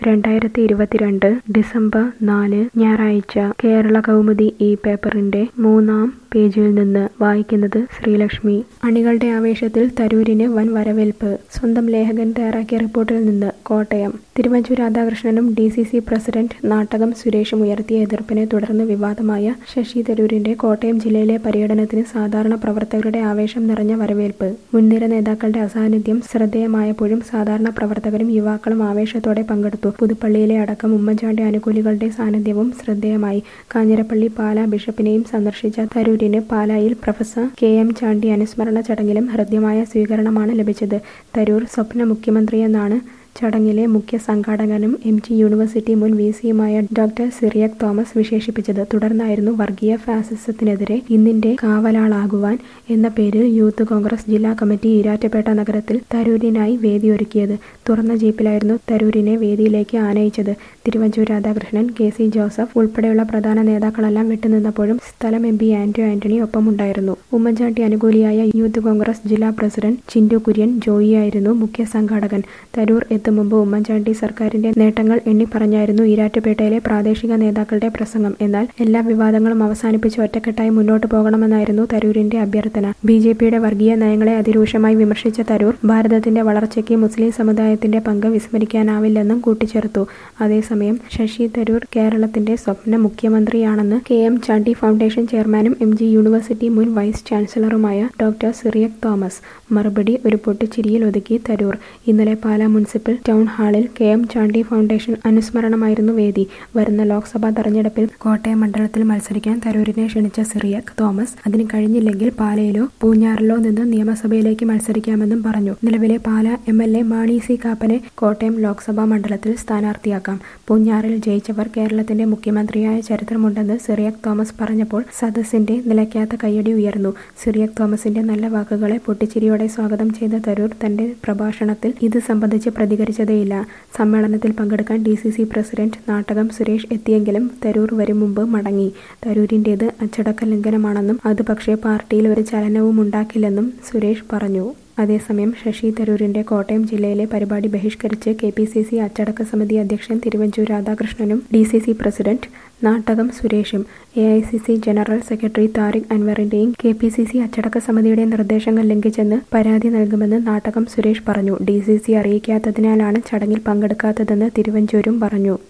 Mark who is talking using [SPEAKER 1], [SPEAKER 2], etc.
[SPEAKER 1] രണ്ടായിരത്തി ഇരുപത്തിരണ്ട് ഡിസംബർ നാല് ഞായറാഴ്ച കേരള കൗമുദി ഈ പേപ്പറിന്റെ മൂന്നാം പേജിൽ നിന്ന് വായിക്കുന്നത് ശ്രീലക്ഷ്മി അണികളുടെ ആവേശത്തിൽ തരൂരിന് വൻ വരവേൽപ്പ് സ്വന്തം ലേഖകൻ തയ്യാറാക്കിയ റിപ്പോർട്ടിൽ നിന്ന് കോട്ടയം തിരുവഞ്ചൂർ രാധാകൃഷ്ണനും D C C president Nattakam സുരേഷും ഉയർത്തിയ എതിർപ്പിനെ തുടർന്ന് വിവാദമായ ശശി തരൂരിന്റെ കോട്ടയം ജില്ലയിലെ പര്യടനത്തിന് സാധാരണ പ്രവർത്തകരുടെ ആവേശം നിറഞ്ഞ വരവേൽപ്പ് മുൻനിര നേതാക്കളുടെ അസാന്നിധ്യം ശ്രദ്ധേയമായപ്പോഴും സാധാരണ പ്രവർത്തകരും യുവാക്കളും ആവേശത്തോടെ പങ്കെടുത്തു പുതുപ്പള്ളിയിലെ അടക്കം ഉമ്മൻചാണ്ടി അനുകൂലികളുടെ സാന്നിധ്യവും ശ്രദ്ധേയമായി കാഞ്ഞിരപ്പള്ളി പാലാ ബിഷപ്പിനെയും സന്ദർശിച്ച തരൂരിന് പാലായിൽ പ്രൊഫസർ കെ എം ചാണ്ടി അനുസ്മരണ ചടങ്ങിലും ഹൃദ്യമായ സ്വീകരണമാണ് ലഭിച്ചത് തരൂർ സ്വപ്ന മുഖ്യമന്ത്രിയെന്നാണ് ചടങ്ങിലെ മുഖ്യ സംഘാടകനും എം ജി യൂണിവേഴ്സിറ്റി മുൻ വി സിയുമായ ഡോക്ടർ സിറിയക് തോമസ് വിശേഷിപ്പിച്ചത് തുടർന്നായിരുന്നു വർഗീയ ഫാസിസത്തിനെതിരെ ഇന്നിന്റെ കാവലാളാകുവാൻ എന്ന പേരിൽ യൂത്ത് കോൺഗ്രസ് ജില്ലാ കമ്മിറ്റി ഈരാറ്റുപേട്ട നഗരത്തിൽ തരൂരിനായി വേദിയൊരുക്കിയത് തുറന്ന ജീപ്പിലായിരുന്നു തരൂരിനെ വേദിയിലേക്ക് ആനയിച്ചത് തിരുവഞ്ചൂർ രാധാകൃഷ്ണൻ കെ സി ജോസഫ് ഉൾപ്പെടെയുള്ള പ്രധാന നേതാക്കളെല്ലാം വിട്ടുനിന്നപ്പോഴും സ്ഥലം എം പി ആന്റോ ആന്റണി ഒപ്പമുണ്ടായിരുന്നു ഉമ്മൻചാണ്ടി അനുകൂലിയായ യൂത്ത് കോൺഗ്രസ് ജില്ലാ പ്രസിഡന്റ് ചിൻഡു കുര്യൻ ജോയിയായിരുന്നു മുഖ്യ സംഘാടകൻ തരൂർ എത്തും മുമ്പ് ഉമ്മൻചാണ്ടി സർക്കാരിന്റെ നേട്ടങ്ങൾ എണ്ണിപ്പറഞ്ഞായിരുന്നു ഈരാറ്റുപേട്ടയിലെ പ്രാദേശിക നേതാക്കളുടെ പ്രസംഗം എന്നാൽ എല്ലാ വിവാദങ്ങളും അവസാനിപ്പിച്ച് ഒറ്റക്കെട്ടായി മുന്നോട്ട് പോകണമെന്നായിരുന്നു തരൂരിന്റെ അഭ്യർത്ഥന ബി ജെ പിയുടെ വർഗീയ നയങ്ങളെ അതിരൂക്ഷമായി വിമർശിച്ച തരൂർ ഭാരതത്തിന്റെ വളർച്ചയ്ക്ക് മുസ്ലിം സമുദായത്തിന്റെ പങ്ക് വിസ്മരിക്കാനാവില്ലെന്നും കൂട്ടിച്ചേർത്തു അതേസമയം ശശി തരൂർ കേരളത്തിന്റെ സ്വപ്ന മുഖ്യമന്ത്രിയാണെന്ന് കെ എം ചാണ്ടി ഫൗണ്ടേഷൻ ചെയർമാനും എം ജി യൂണിവേഴ്സിറ്റി മുൻ വൈസ് ചാൻസലറുമായ ഡോക്ടർ സിറിയക് തോമസ് മറുപടി ഒരു പൊട്ടിച്ചിരിയിൽ ഒതുക്കി തരൂർ ഇന്നലെ പാലാ മുനിസിപ്പൽ ടൗൺ ഹാളിൽ കെ എം ചാണ്ടി ഫൗണ്ടേഷൻ അനുസ്മരണമായിരുന്നു വേദി വരുന്ന ലോക്സഭാ തെരഞ്ഞെടുപ്പിൽ കോട്ടയം മണ്ഡലത്തിൽ മത്സരിക്കാൻ തരൂരിനെ ക്ഷണിച്ച സിറിയക് തോമസ് അതിന് കഴിഞ്ഞില്ലെങ്കിൽ പാലയിലോ പൂഞ്ഞാറിലോ നിന്ന് നിയമസഭയിലേക്ക് മത്സരിക്കാമെന്നും പറഞ്ഞു നിലവിലെ Pala M L A Mani C കാപ്പനെ കോട്ടയം ലോക്സഭാ മണ്ഡലത്തിൽ സ്ഥാനാർത്ഥിയാക്കാം പൂഞ്ഞാറിൽ ജയിച്ചവർ കേരളത്തിന്റെ മുഖ്യമന്ത്രിയായ ചരിത്രമുണ്ടെന്ന് സിറിയക് തോമസ് പറഞ്ഞപ്പോൾ സദസ്സിന്റെ നിലയ്ക്കാത്ത കയ്യടി ഉയർന്നു സിറിയക് തോമസിന്റെ നല്ല വാക്കുകളെ പൊട്ടിച്ചിരിയോടെ സ്വാഗതം ചെയ്ത തരൂർ തന്റെ പ്രഭാഷണത്തിൽ ഇത് സംബന്ധിച്ച് പ്രതികരിച്ചതേയില്ല സമ്മേളനത്തിൽ പങ്കെടുക്കാൻ D C C president Nattakam Suresh എത്തിയെങ്കിലും തരൂർ വരും മുമ്പ് മടങ്ങി തരൂരിന്റേത് അച്ചടക്ക ലംഘനമാണെന്നും അത് പക്ഷേ പാർട്ടിയിൽ ഒരു ചലനവും ഉണ്ടാക്കില്ലെന്നും സുരേഷ് പറഞ്ഞു അതേസമയം ശശി തരൂരിന്റെ കോട്ടയം ജില്ലയിലെ പരിപാടി ബഹിഷ്കരിച്ച് കെ പി സി സി അച്ചടക്ക സമിതി അധ്യക്ഷൻ തിരുവഞ്ചൂർ രാധാകൃഷ്ണനും D C C president Nattakam സുരേഷും A I C C general secretary Tariq അൻവറിന്റെയും കെ പി സി സി അച്ചടക്ക സമിതിയുടെ നിർദ്ദേശങ്ങൾ ലംഘിച്ചെന്ന് പരാതി നൽകുമെന്ന് നാട്ടകം സുരേഷ് പറഞ്ഞു ഡി സി സി അറിയിക്കാത്തതിനാലാണ് ചടങ്ങിൽ പങ്കെടുക്കാത്തതെന്ന് തിരുവഞ്ചൂരും പറഞ്ഞു